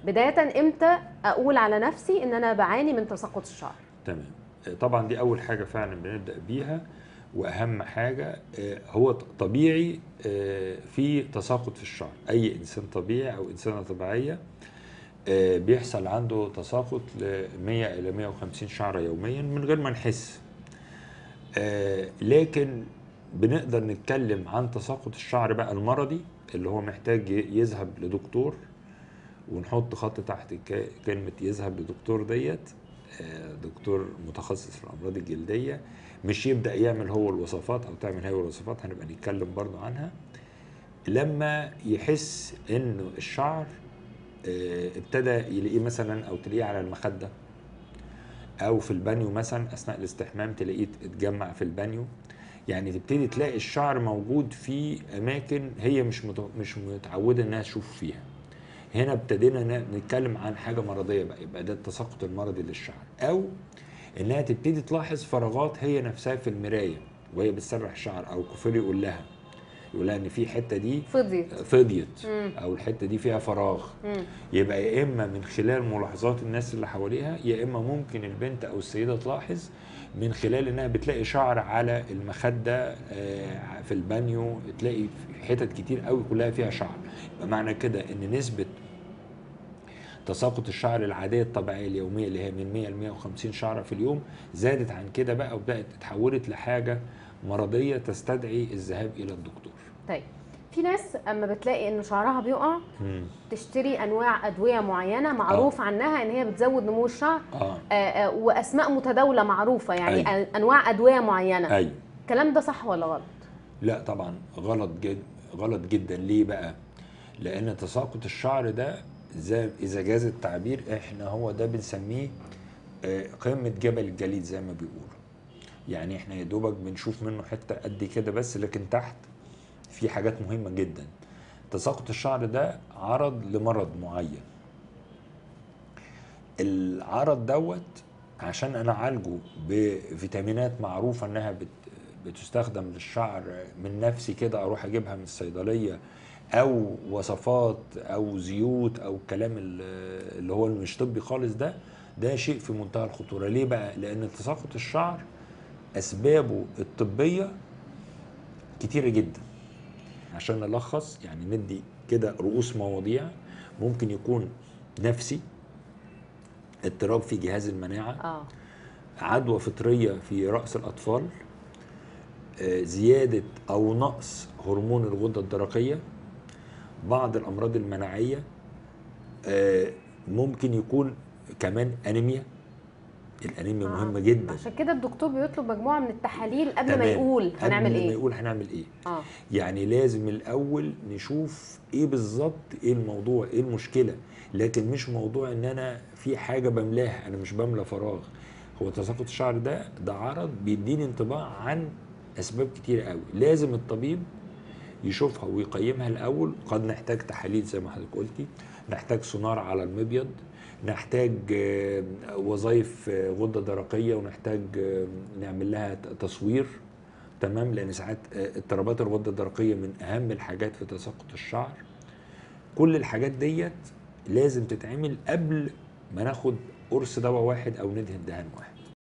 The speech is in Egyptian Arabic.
بدايه امتى اقول على نفسي ان انا بعاني من تساقط الشعر تمام طبعا دي اول حاجه فعلا بنبدا بيها واهم حاجه آه، هو ط- طبيعي آه، في تساقط في الشعر اي انسان طبيعي او انسانه طبيعيه آه، بيحصل عنده تساقط ل 100 الى 150 شعره يوميا من غير ما نحس آه، لكن بنقدر نتكلم عن تساقط الشعر بقى المرضي اللي هو محتاج ي- يذهب لدكتور ونحط خط تحت ك- كلمة يذهب لدكتور ديت آه، دكتور متخصص في الأمراض الجلدية مش يبدأ يعمل هو الوصفات أو تعمل هي الوصفات هنبقى نتكلم برضو عنها لما يحس إنه الشعر آه، ابتدى يلاقيه مثلا أو تلاقيه على المخدة أو في البانيو مثلا أثناء الاستحمام تلاقيه اتجمع في البانيو يعني تبتدي تلاقي الشعر موجود في أماكن هي مش مت- مش متعودة إنها تشوف فيها هنا ابتدينا ن- نتكلم عن حاجه مرضيه بقى يبقى ده التساقط المرضي للشعر او انها تبتدي تلاحظ فراغات هي نفسها في المرايه وهي بتسرح الشعر او كوفير يقول لها يقول لها ان في حته دي فضيت فضيت مم. او الحته دي فيها فراغ مم. يبقى يا اما من خلال ملاحظات الناس اللي حواليها يا اما ممكن البنت او السيده تلاحظ من خلال انها بتلاقي شعر على المخده آه، في البانيو تلاقي في حتت كتير قوي كلها فيها شعر يبقى معنى كده ان نسبه تساقط الشعر العاديه الطبيعيه اليوميه اللي هي من 100 ل 150 شعره في اليوم زادت عن كده بقى وبدات اتحولت لحاجه مرضيه تستدعي الذهاب الى الدكتور. طيب في ناس اما بتلاقي ان شعرها بيقع تشتري انواع ادويه معينه معروف عنها ان هي بتزود نمو الشعر اه آه، آه، واسماء متداوله معروفه يعني أيوة. أن- انواع ادويه معينه ايوه الكلام ده صح ولا غلط لا طبعا غلط جد غلط جدا ليه بقى؟ لأن تساقط الشعر ده زي إذا جاز التعبير إحنا هو ده بنسميه آه، قمة جبل الجليد زي ما بيقولوا. يعني إحنا يا دوبك بنشوف منه حتة قد كده بس لكن تحت في حاجات مهمة جدا. تساقط الشعر ده عرض لمرض معين. العرض دوت عشان انا اعالجه بفيتامينات معروفه انها بت بتستخدم للشعر من نفسي كده اروح اجيبها من الصيدليه او وصفات او زيوت او الكلام ال- اللي هو مش طبي خالص ده ده شيء في منتهى الخطوره ليه بقى لان تساقط الشعر اسبابه الطبيه كتيره جدا عشان نلخص يعني ندي كده رؤوس مواضيع ممكن يكون نفسي اضطراب في جهاز المناعه اه عدوى فطريه في راس الاطفال آه، زياده او نقص هرمون الغده الدرقيه بعض الامراض المناعيه آه، ممكن يكون كمان انيميا الانيميا آه. مهمه جدا عشان كده الدكتور بيطلب مجموعه من التحاليل قبل ما تمام. يقول قبل هنعمل ما ايه يقول هنعمل ايه اه يعني لازم الاول نشوف ايه بالظبط ايه الموضوع ايه المشكله لكن مش موضوع ان انا في حاجه بملاها انا مش بملى فراغ هو تساقط الشعر ده ده عرض بيديني انطباع عن اسباب كتير قوي لازم الطبيب يشوفها ويقيمها الاول قد نحتاج تحاليل زي ما حضرتك قلتي نحتاج سونار على المبيض نحتاج آه، وظائف آه، غده درقيه ونحتاج آه، نعمل لها ت- تصوير تمام لان ساعات آه، اضطرابات الغده الدرقيه من اهم الحاجات في تساقط الشعر كل الحاجات ديت لازم تتعمل قبل ما ناخد قرص دواء واحد او ندهن دهان واحد